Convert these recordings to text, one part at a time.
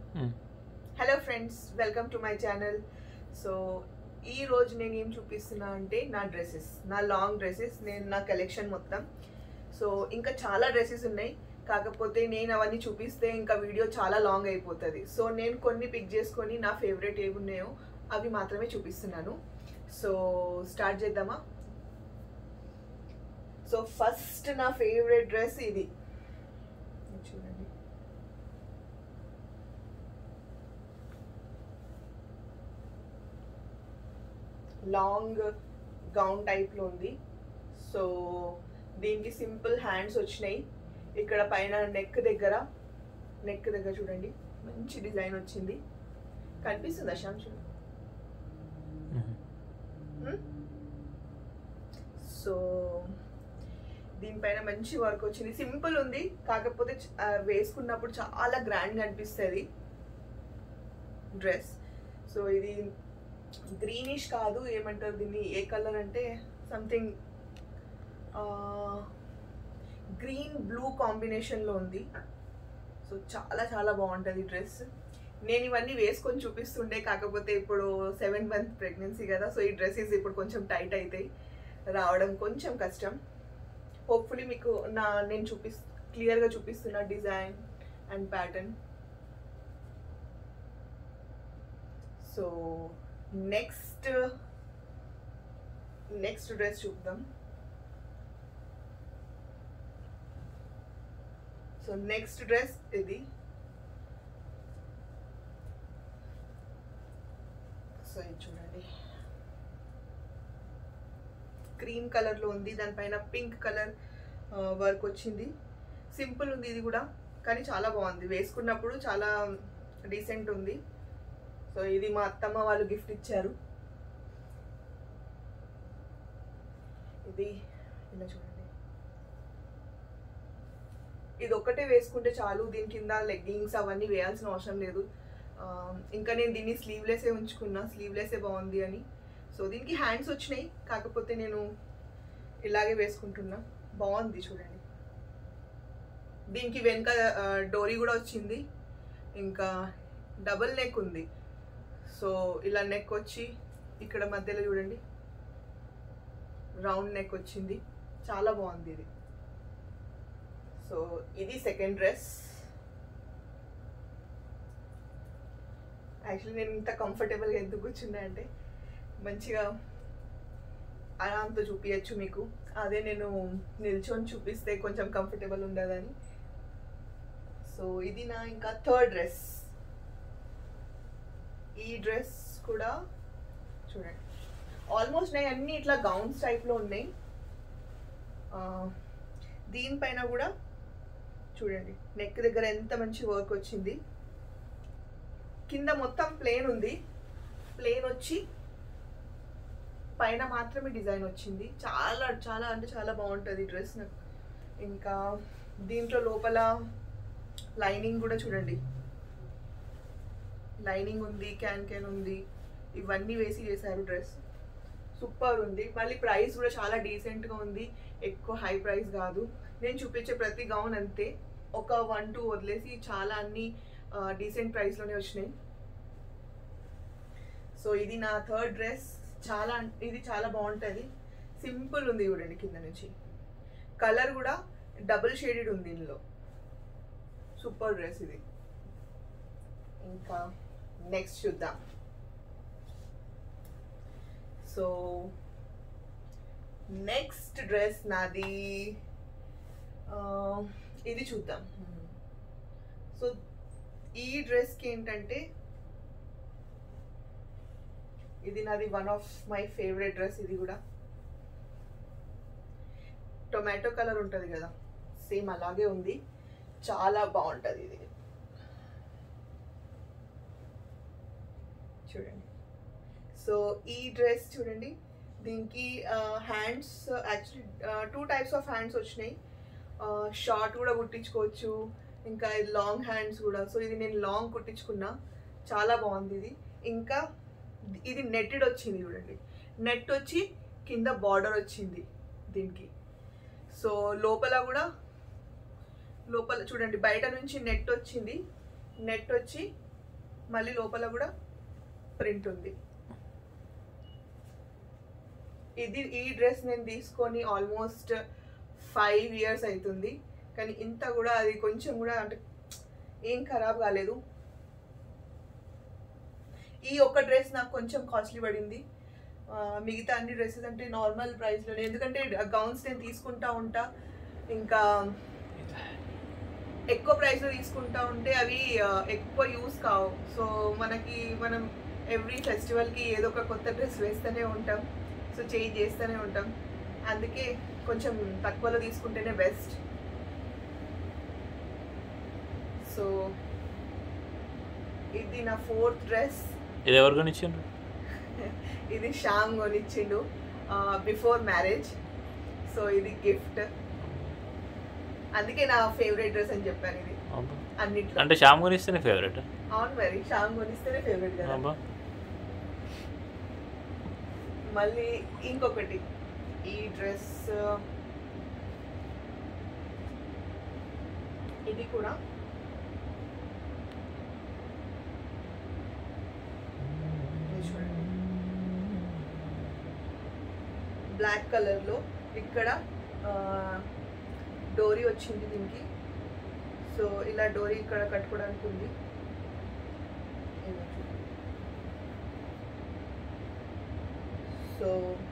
Hello friends welcome to my channel so ఈ రోజు నేను ఏం చూపిస్తున్నా అంటే నా డ్రెస్సెస్ నా లాంగ్ డ్రెస్సెస్ నేను నా కలెక్షన్ మొత్తం సో ఇంకా చాలా డ్రెస్సెస్ ఉన్నాయి కాకపోతే నేను అవన్నీ చూపిస్తే ఇంకా వీడియో చాలా లాంగ్ అయిపోతుంది సో నేను కొన్ని పిక్ చేసుకొని నా ఫేవరెట్ ఏవి ఉన్నాయో అవి మాత్రమే చూపిస్తున్నాను సో స్టార్ట్ చేద్దామా సో ఫస్ట్ నా ఫేవరెట్ డ్రెస్ ఇది ఇది చూడండి లాంగ్ గౌన్ టైప్లో ఉంది సో దీనికి సింపుల్ హ్యాండ్స్ వచ్చినాయి ఇక్కడ పైన నెక్ దగ్గర నెక్ దగ్గర చూడండి మంచి డిజైన్ వచ్చింది కనిపిస్తుందా శ్యామ్ చూడండి సో దీనిపైన మంచి వర్క్ వచ్చింది సింపుల్ ఉంది కాకపోతే చ- ఆ, వేసుకున్నప్పుడు చాలా గ్రాండ్గా అనిపిస్తుంది డ్రెస్ సో ఇది గ్రీనిష్ కాదు ఏమంటారు దీన్ని ఏ కలర్ అంటే సంథింగ్ గ్రీన్ బ్లూ కాంబినేషన్లో ఉంది సో చాలా చాలా బాగుంటుంది డ్రెస్ నేను ఇవన్నీ వేసుకొని చూపిస్తుండే కాకపోతే ఇప్పుడు సెవెన్ మంత్ ప్రెగ్నెన్సీ కదా సో ఈ డ్రెస్సెస్ ఇప్పుడు కొంచెం టైట్ అవుతాయి రావడం కొంచెం కష్టం హోప్ఫుల్లీ మీకు నా నేను చూపిస్ క్లియర్గా చూపిస్తున్న design and pattern so next next dress చూద్దాం సో నెక్స్ట్ డ్రెస్ ఇది సో ఇది చూడండి క్రీమ్ కలర్లో ఉంది దానిపైన పింక్ కలర్ వర్క్ వచ్చింది సింపుల్ ఉంది ఇది కూడా కానీ చాలా బాగుంది వేసుకున్నప్పుడు చాలా డీసెంట్ ఉంది సో ఇది మా అత్తమ్మ వాళ్ళు గిఫ్ట్ ఇచ్చారు ఇది ఇలా చూడండి ఇది ఒక్కటే వేసుకుంటే చాలు దీని కింద లెగ్గింగ్స్ అవన్నీ వేయాల్సిన అవసరం లేదు ఆ, ఇంకా నేను దీన్ని స్లీవ్లెస్సే ఉంచుకున్నా స్లీవ్లెస్సే బాగుంది అని సో దీనికి హ్యాండ్స్ వచ్చినాయి కాకపోతే నేను ఇలాగే వేసుకుంటున్నా బాగుంది చూడండి దీనికి వెనక ఆ, డోరీ కూడా వచ్చింది ఇంకా డబుల్ నెక్ ఉంది సో ఇలా నెక్ వచ్చి ఇక్కడ మధ్యలో చూడండి రౌండ్ నెక్ వచ్చింది చాలా బాగుంది ఇది సో ఇది సెకండ్ డ్రెస్ యాక్చువల్లీ నేను ఇంత కంఫర్టబుల్గా ఎందుకు కూర్చున్నా అంటే మంచిగా ఆరాంతో చూపించచ్చు మీకు అదే నేను నిల్చొని చూపిస్తే కొంచెం కంఫర్టబుల్ ఉండదని సో ఇది నా ఇంకా థర్డ్ డ్రెస్ ఈ డ్రెస్ కూడా చూడండి ఆల్మోస్ట్ నేను అన్ని ఇట్లా గౌన్స్ టైప్లో ఉన్నాయి ఆ, దీనిపైన కూడా చూడండి నెక్ దగ్గర ఎంత మంచి వర్క్ వచ్చింది కింద మొత్తం ప్లేన్ ఉంది ప్లేన్ వచ్చి పైన మాత్రమే డిజైన్ వచ్చింది చాలా చాలా అంటే చాలా బాగుంటుంది డ్రెస్ నాకు ఇంకా దీంట్లో లోపల లైనింగ్ కూడా చూడండి లైనింగ్ ఉంది క్యాన్ క్యాన్ ఉంది ఇవన్నీ వేసి చేశారు డ్రెస్ సూపర్ ఉంది మళ్ళీ ప్రైస్ కూడా చాలా డీసెంట్గా ఉంది ఎక్కువ హై ప్రైస్ కాదు నేను చూపించే ప్రతి గౌన్ అంతే ఒక వన్ టూ వదిలేసి చాలా అన్ని డీసెంట్ ప్రైస్లోనే వచ్చినాయి సో ఇది నా థర్డ్ డ్రెస్ చాలా అన్- ఇది చాలా బాగుంటుంది సింపుల్ ఉంది చూడండి కింద నుంచి కలర్ కూడా డబుల్ షేడెడ్ ఉంది ఇందులో సూపర్ డ్రెస్ ఇది ఇంకా నెక్స్ట్ చూద్దాం సో నెక్స్ట్ డ్రెస్ నాది ఆ, ఇది చూద్దాం సో ఈ డ్రెస్కి ఏంటంటే ఇది నాది one of my favourite dress ఇది కూడా టొమాటో కలర్ ఉంటుంది కదా సేమ్ అలాగే ఉంది చాలా బాగుంటుంది ఇది చూడండి సో ఈ డ్రెస్ చూడండి దీనికి hands actually two types of hands వచ్చినాయి షార్ట్ కూడా కుట్టించుకోవచ్చు ఇంకా ఇది లాంగ్ హ్యాండ్స్ కూడా సో ఇది నేను లాంగ్ కుట్టించుకున్నా చాలా బాగుంది ఇది ఇంకా ఇది నెట్టెడ్ వచ్చింది చూడండి నెట్ వచ్చి కింద బార్డర్ వచ్చింది దీనికి సో లోపల కూడా లోపల చూడండి బయట నుంచి నెట్ వచ్చింది నెట్ వచ్చి మళ్ళీ లోపల కూడా ప్రింట్ ఉంది ఇది ఈ డ్రెస్ నేను తీసుకొని ఆల్మోస్ట్ ఫైవ్ ఇయర్స్ అవుతుంది కానీ ఇంత కూడా అది కొంచెం కూడా అంటే ఏం ఖరాబ్ కాలేదు ఈ ఒక్క డ్రెస్ నాకు కొంచెం కాస్ట్లీ పడింది ఆ, మిగతా అన్ని డ్రెస్సెస్ అంటే నార్మల్ ప్రైస్లోనే ఎందుకంటే గౌన్స్ నేను తీసుకుంటా ఉంటా ఇంకా ఎక్కువ ప్రైస్లో తీసుకుంటా ఉంటే అవి ఆ, ఎక్కువ యూస్ కావు సో మనకి మనం ఎవ్రీ ఫెస్టివల్కి ఏదో ఒక కొత్త డ్రెస్ వేస్తూనే ఉంటాం సో చేంజ్ చేస్తూనే ఉంటాం అందుకే కొంచెం తక్కువలో తీసుకుంటేనే బెస్ట్ సో ఇది నా ఫోర్త్ డ్రెస్ ఇది ఎవరు కొనిచ్చిండ్రు ఇది శ్యామ్ కొనిచ్చిండు బిఫోర్ మ్యారేజ్ సో ఇది గిఫ్ట్ అందుకే నా ఫేవరెట్ డ్రెస్ అని చెప్పాను ఇది అబ్బా. అన్నిట్లో అంటే శ్యామ్ కొనిస్తేనే ఫేవరెట్ అవును మరి శ్యామ్ కొనిస్తేనే ఫేవరెట్ కదా అబ్బా మళ్ళీ ఇంకొకటి ఈ డ్రెస్ ఇది కూడా ఇది చూడండి బ్లాక్ కలర్లో ఇక్కడ డోరీ వచ్చింది దీనికి సో ఇలా డోరీ ఇక్కడ కట్టుకోవడానికి ఉంది ఇదిగో చూడండి. సో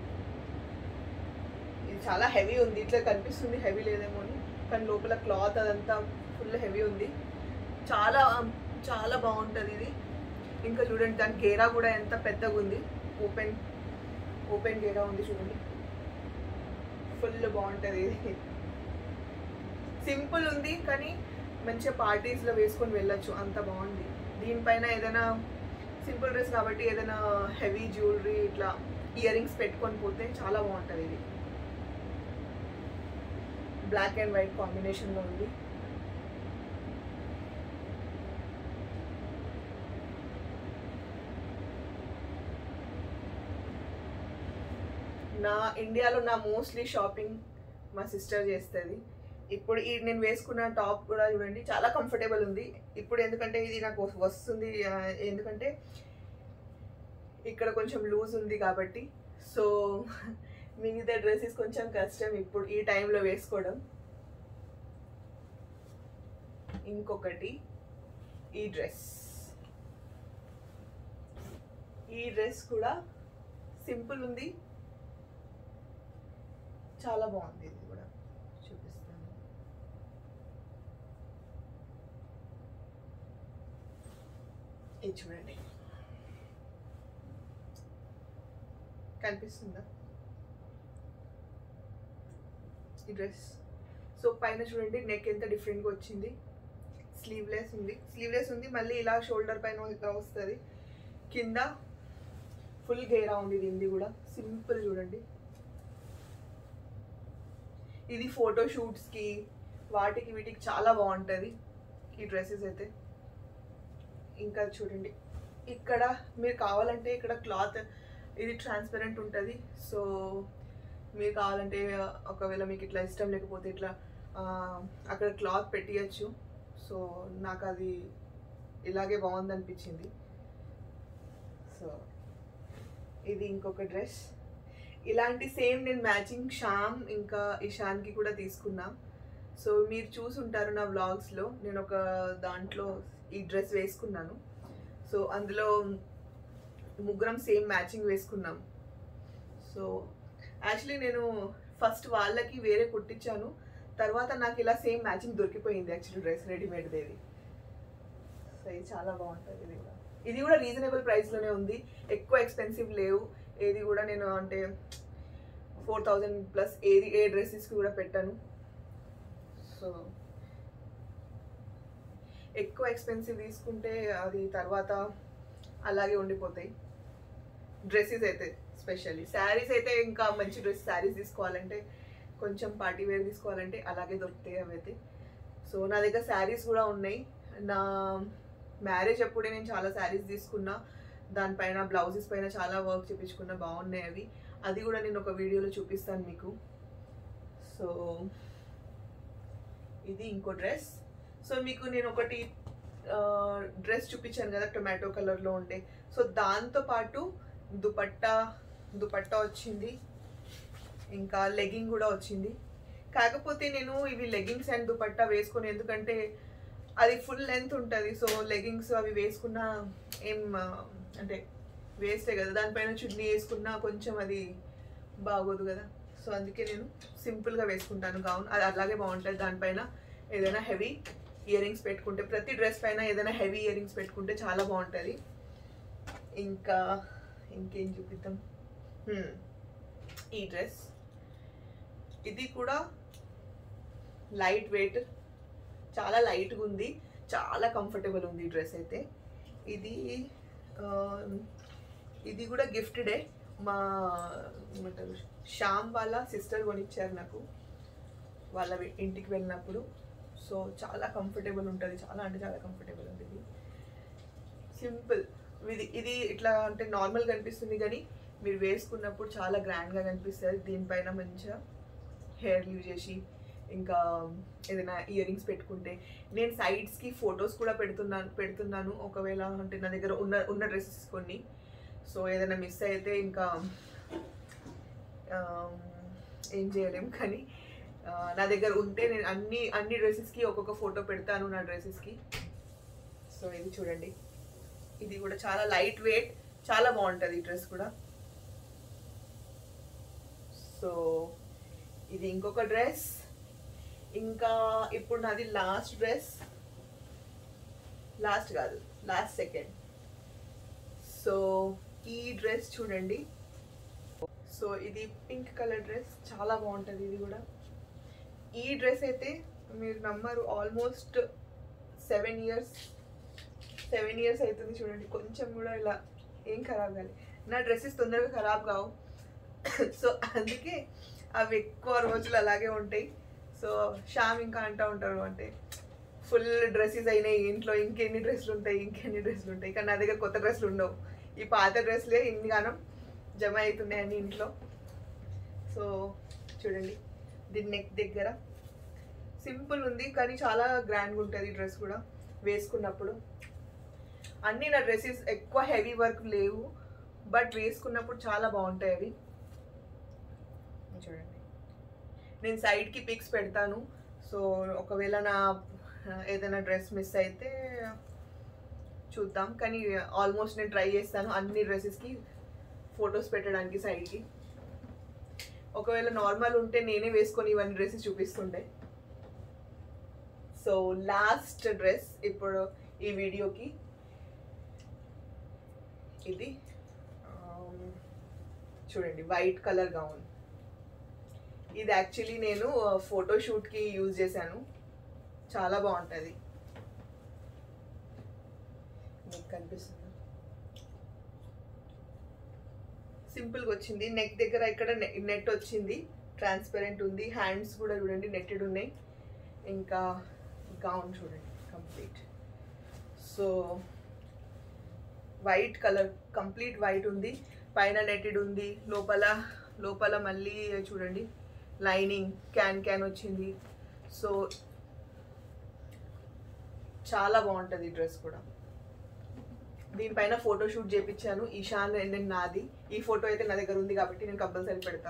ఇది చాలా హెవీ ఉంది ఇట్లా కనిపిస్తుంది హెవీ లేదేమో అని కానీ లోపల క్లాత్ అదంతా ఫుల్ హెవీ ఉంది చాలా చాలా బాగుంటుంది ఇది ఇంకా చూడండి దాని గేరా కూడా ఎంత పెద్దగా ఉంది ఓపెన్ ఓపెన్ గేరా ఉంది చూడండి ఫుల్ బాగుంటుంది ఇది సింపుల్ ఉంది కానీ మంచిగా పార్టీస్లో వేసుకొని వెళ్ళొచ్చు అంత బాగుంది దీనిపైన ఏదైనా సింపుల్ డ్రెస్ కాబట్టి ఏదైనా హెవీ జ్యువెలరీ ఇట్లా ఇయర్ రింగ్స్ పెట్టుకొని పోతే చాలా బాగుంటుంది ఇది బ్లాక్ అండ్ వైట్ కాంబినేషన్లో ఉంది నా ఇండియాలో నా మోస్ట్లీ షాపింగ్ మా సిస్టర్ చేస్తుంది ఇప్పుడు ఈ నేను వేసుకున్న టాప్ కూడా చూడండి చాలా కంఫర్టబుల్ ఉంది ఇప్పుడు ఎందుకంటే ఇది నాకు వస్- వస్తుంది ఆ, ఎందుకంటే ఇక్కడ కొంచెం లూజ్ ఉంది కాబట్టి సో మిగతా డ్రెస్సెస్ కొంచెం కష్టం ఇప్పుడు ఈ టైంలో వేసుకోవడం ఇంకొకటి ఈ డ్రెస్ ఈ డ్రెస్ కూడా సింపుల్ ఉంది చాలా బాగుంది ఇది కూడా చూపిస్తాను ఇది చూడండి కనిపిస్తుందా ఈ డ్రెస్ సో పైన చూడండి నెక్ ఎంత డిఫరెంట్గా వచ్చింది స్లీవ్లెస్ ఉంది స్లీవ్లెస్ ఉంది మళ్ళీ ఇలా షోల్డర్ పైన ఇలా వస్తుంది కింద ఫుల్ గేరా ఉంది దీనిది కూడా సింపుల్ చూడండి ఇది ఫోటో షూట్స్కి వాటికి వీటికి చాలా బాగుంటుంది ఈ డ్రెస్సెస్ అయితే ఇంకా చూడండి ఇక్కడ మీరు కావాలంటే ఇక్కడ క్లాత్ ఇది ట్రాన్స్పరెంట్ ఉంటుంది సో మీరు కావాలంటే ఒకవేళ మీకు ఇట్లా ఇష్టం లేకపోతే ఇట్లా ఆ, అక్కడ క్లాత్ పెట్టియచ్చు సో నాకు అది ఇలాగే బాగుంది అనిపించింది సో ఇది ఇంకొక డ్రెస్ ఇలాంటి సేమ్ నేను మ్యాచింగ్ శ్యామ్ ఇంకా ఇషాన్కి కూడా తీసుకున్నా సో మీరు చూసుంటారు నా వ్లాగ్స్లో నేను ఒక దాంట్లో ఈ డ్రెస్ వేసుకున్నాను సో అందులో ముగ్గురం సేమ్ మ్యాచింగ్ వేసుకున్నాం సో యాక్చువల్లీ నేను ఫస్ట్ వాళ్ళకి వేరే కుట్టించాను తర్వాత నాకు ఇలా సేమ్ మ్యాచింగ్ దొరికిపోయింది యాక్చువల్లీ డ్రెస్ రెడీమేడ్ ఇది సో ఇది చాలా బాగుంటుంది ఇది కూడా ఇది కూడా రీజనబుల్ ప్రైస్లోనే ఉంది ఎక్కువ ఎక్స్పెన్సివ్ లేవు ఏది కూడా నేను అంటే ఫోర్ థౌజండ్ ప్లస్ ఏది ఏ డ్రెస్సెస్కి కూడా పెట్టాను సో ఎక్కువ ఎక్స్పెన్సివ్ తీసుకుంటే అది తర్వాత అలాగే ఉండిపోతాయి డ్రెస్సెస్ అయితే స్పెషల్లీ శారీస్ అయితే ఇంకా మంచి డ్రెస్ శారీస్ తీసుకోవాలంటే కొంచెం పార్టీ వేర్ తీసుకోవాలంటే అలాగే దొరుకుతాయి అవైతే సో నా దగ్గర శారీస్ కూడా ఉన్నాయి నా మ్యారేజ్ అప్పుడే నేను చాలా శారీస్ తీసుకున్నా దానిపైన బ్లౌజెస్ పైన చాలా వర్క్ చేపించుకున్నా బాగున్నాయి అవి అది కూడా నేను ఒక వీడియోలో చూపిస్తాను మీకు సో ఇది ఇంకో డ్రెస్ సో మీకు నేను ఒకటి డ్రెస్ చూపించాను కదా టొమాటో కలర్లో ఉండే సో దాంతో పాటు దుపట్టా దుపట్టా వచ్చింది ఇంకా లెగ్గింగ్ కూడా వచ్చింది కాకపోతే నేను ఇవి లెగ్గింగ్స్ అండ్ దుపట్టా వేసుకుని ఎందుకంటే అది ఫుల్ లెంత్ ఉంటుంది సో లెగ్గింగ్స్ అవి వేసుకున్నా ఏం ఆ, అంటే వేస్టే కదా దానిపైన చున్నీ వేసుకున్నా కొంచెం అది బాగోదు కదా సో అందుకే నేను సింపుల్గా వేసుకుంటాను గౌన్ అది అలాగే బాగుంటుంది దానిపైన ఏదైనా హెవీ ఇయర్ రింగ్స్ పెట్టుకుంటే ప్రతి డ్రెస్ పైన ఏదైనా హెవీ ఇయర్ రింగ్స్ పెట్టుకుంటే చాలా బాగుంటుంది ఇంకా ఇంకేం చూపిద్దాం హ్మ్. ఈ డ్రెస్ ఇది కూడా లైట్ వెయిట్ చాలా లైట్గా ఉంది చాలా కంఫర్టబుల్ ఉంది ఈ డ్రెస్ అయితే ఇది ఆ, ఇది కూడా గిఫ్టెడే మా ఏమంటారు శ్యామ్ వాళ్ళ సిస్టర్ కొనిచ్చారు నాకు వాళ్ళ వి- ఇంటికి వెళ్ళినప్పుడు సో చాలా కంఫర్టబుల్ ఉంటుంది చాలా అంటే చాలా కంఫర్టబుల్ ఉంది ఇది సింపుల్ ఇది ఇది ఇట్లా అంటే నార్మల్గా కనిపిస్తుంది కానీ మీరు వేసుకున్నప్పుడు చాలా గ్రాండ్గా కనిపిస్తుంది దీనిపైన మంచిగా హెయిర్ లీవ్ చేసి ఇంకా ఏదైనా ఇయర్ రింగ్స్ పెట్టుకుంటే నేను సైడ్స్కి ఫొటోస్ కూడా పెడుతున్నాను పెడుతున్నాను ఒకవేళ అంటే నా దగ్గర ఉన్న ఉన్న డ్రెస్సెస్ కొన్ని సో ఏదైనా మిస్ అయితే ఇంకా ఆమ్, ఏం చేయలేం కానీ ఆ, నా దగ్గర ఉంటే నేను అన్ని అన్ని డ్రెస్సెస్కి ఒక్కొక్క ఫోటో పెడతాను నా డ్రెస్సెస్కి సో ఇది చూడండి ఇది కూడా చాలా లైట్ వెయిట్ చాలా బాగుంటుంది ఈ డ్రెస్ కూడా సో ఇది ఇంకొక డ్రెస్ ఇంకా ఇప్పుడు నాది లాస్ట్ డ్రెస్ లాస్ట్ కాదు లాస్ట్ సెకండ్ సో ఈ డ్రెస్ చూడండి సో ఇది పింక్ కలర్ డ్రెస్ చాలా బాగుంటుంది ఇది కూడా ఈ డ్రెస్ అయితే మీరు నమ్మరు almost seven years seven years అవుతుంది చూడండి కొంచెం కూడా ఇలా ఏం ఖరాబ్ కాదు నా డ్రెస్సెస్ తొందరగా ఖరాబ్ కావు సో అందుకే అవి ఎక్కువ రోజులు అలాగే ఉంటాయి సో శ్యామ్ ఇంకా అంటూ ఉంటారు అంటే ఫుల్ డ్రెస్సెస్ అయినాయి ఇంట్లో ఇంకెన్ని డ్రెస్సులు ఉంటాయి ఇంకెన్ని డ్రెస్సులు ఉంటాయి కానీ నా దగ్గర కొత్త డ్రెస్సులు ఉండవు ఈ పాత డ్రెస్లే ఇన్ని గానం జమ అవుతున్నాయి అన్ని ఇంట్లో సో చూడండి దీని నెక్ దగ్గర సింపుల్ ఉంది కానీ చాలా గ్రాండ్గా ఉంటుంది డ్రెస్ కూడా వేసుకున్నప్పుడు అన్నీ నా డ్రెస్సెస్ ఎక్కువ హెవీ వర్క్ లేవు బట్ వేసుకున్నప్పుడు చాలా బాగుంటాయి అవి చూడండి నేను సైడ్కి పిక్స్ పెడతాను సో ఒకవేళ నా ఏదైనా డ్రెస్ మిస్ అయితే చూద్దాం కానీ ఆల్మోస్ట్ నేను ట్రై చేస్తాను అన్ని డ్రెస్సెస్కి ఫొటోస్ పెట్టడానికి సైడ్కి ఒకవేళ నార్మల్ ఉంటే నేనే వేసుకొని ఇవన్నీ డ్రెస్సెస్ చూపిస్తుండే సో లాస్ట్ డ్రెస్ ఇప్పుడు ఈ వీడియోకి ఇది ఆమ్, చూడండి వైట్ కలర్ గౌన్ ఇది యాక్చువల్లీ నేను ఫోటోషూట్కి యూజ్ చేశాను చాలా బాగుంటుంది మీకు కనిపిస్తుంది సింపుల్గా వచ్చింది నెక్ దగ్గర ఇక్కడ నెట్ వచ్చింది ట్రాన్స్పరెంట్ ఉంది హ్యాండ్స్ కూడా చూడండి నెట్టెడ్ ఉన్నాయి ఇంకా గౌన్ చూడండి complete so white colour complete white ఉంది పైన నెట్టెడ్ ఉంది లోపల లోపల మళ్ళీ చూడండి లైనింగ్ క్యాన్ క్యాన్ వచ్చింది సో చాలా బాగుంటుంది డ్రెస్ కూడా దీనిపైన ఫోటో షూట్ చేపించాను ఈశాన్ అండ్ నాది ఈ ఫోటో అయితే నా దగ్గర ఉంది కాబట్టి నేను కంపల్సరీ పెడతా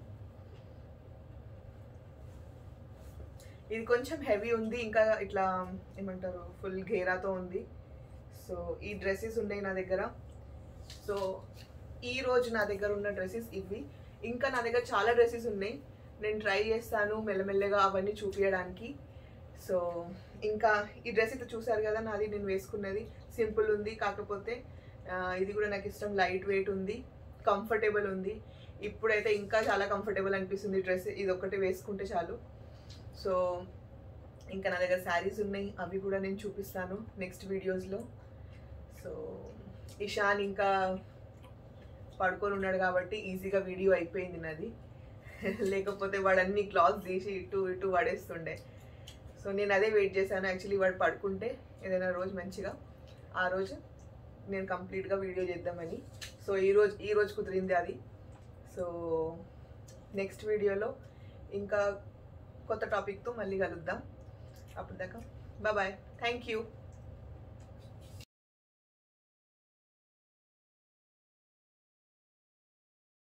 ఇది కొంచెం హెవీ ఉంది ఇంకా ఇట్లా ఏమంటారు ఫుల్ ఘేరాతో ఉంది సో ఈ డ్రెస్సెస్ ఉన్నాయి నా దగ్గర సో ఈ రోజు నా దగ్గర ఉన్న డ్రెస్సెస్ ఇవి ఇంకా నా దగ్గర చాలా డ్రెస్సెస్ ఉన్నాయి నేను ట్రై చేస్తాను మెల్లమెల్లగా అవన్నీ చూపించడానికి సో ఇంకా ఈ డ్రెస్ అయితే చూసారు కదా నాది నేను వేసుకున్నది సింపుల్ ఉంది కాకపోతే ఆ, ఇది కూడా నాకు ఇష్టం లైట్ వెయిట్ ఉంది కంఫర్టబుల్ ఉంది ఇప్పుడైతే ఇంకా చాలా కంఫర్టబుల్ అనిపిస్తుంది డ్రెస్ ఇది ఒకటి వేసుకుంటే చాలు సో ఇంకా నా దగ్గర శారీస్ ఉన్నాయి అవి కూడా నేను చూపిస్తాను నెక్స్ట్ వీడియోస్లో సో ఇషాన్ ఇంకా పడుకొని ఉన్నాడు కాబట్టి ఈజీగా వీడియో అయిపోయింది నాది లేకపోతే వాడు అన్ని క్లాత్స్ తీసి ఇటు ఇటు పడేస్తుండే సో నేను అదే వెయిట్ చేశాను యాక్చువల్లీ వాడు పడుకుంటే ఏదైనా రోజు మంచిగా ఆ రోజు నేను కంప్లీట్గా వీడియో చేద్దామని సో ఈ రోజు ఈ రోజు కుదిరింది అది సో నెక్స్ట్ వీడియోలో ఇంకా కొత్త టాపిక్తో మళ్ళీ కలుద్దాం అప్పుడు దాకా బాయ్ థ్యాంక్ యూ